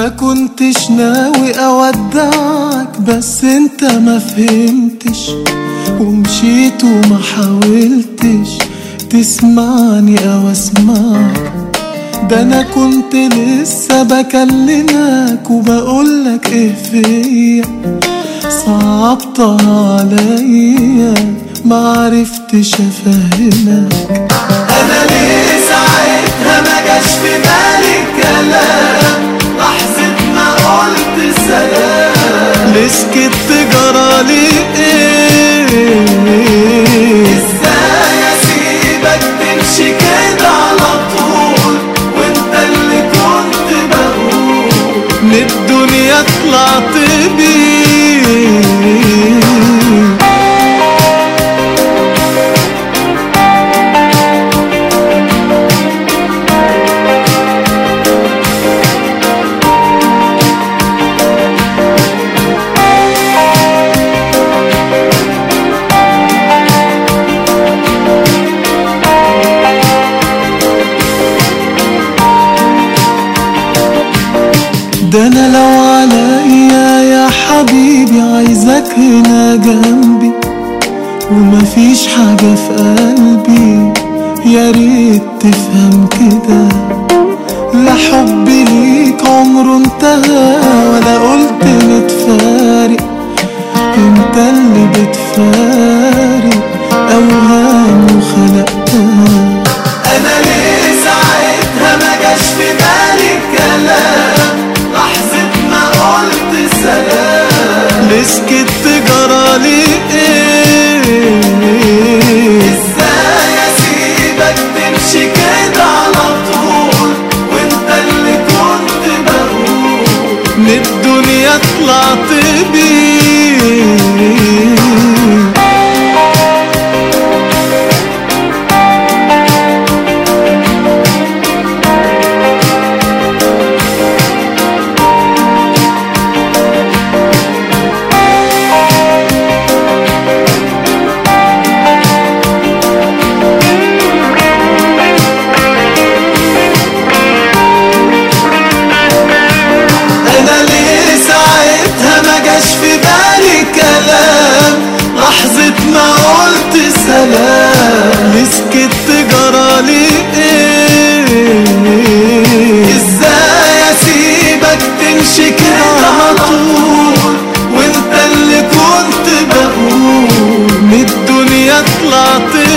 ما كنتش ناوي اودعك بس انت ما فهمتش ومشيت وما حاولتش تسمعني او اسمعك ده انا كنت لسه بكلمك وبقولك ايه فيا صعبتها عليا معرفتش افهمك انا ليه ساعتها ما جاش في بالي الكلام لحظة ما قلت سلام ليه سكت جرالي ايه ازاي اسيبك تمشي كده على طول وانت اللي كنت بقول من الدنيا طلعت بيه ده انا لو عليا يا حبيبي عايزك هنا جنبي ومفيش حاجة في قلبي يا ريت تفهم كده لا حبي ليك عمره انتهى ولا قلت نتفارق انت اللي بتفارق اوهام وخلقتها انا ليه ساعتها ما جاش في بالي الكلام لحظة ما قلت سلام ليه سكت جرالي ايه ازاي اسيبك تمشي كده على طول وانت اللي كنت بقول من الدنيا طلعت بيه انا ليه ساعتها ما جاش في بالي كلام لحظة ما قلت سلام ليه سكت جرالي ايه ازاي اسيبك تمشي كده على طول وانت اللي كنت بقول من الدنيا طلعت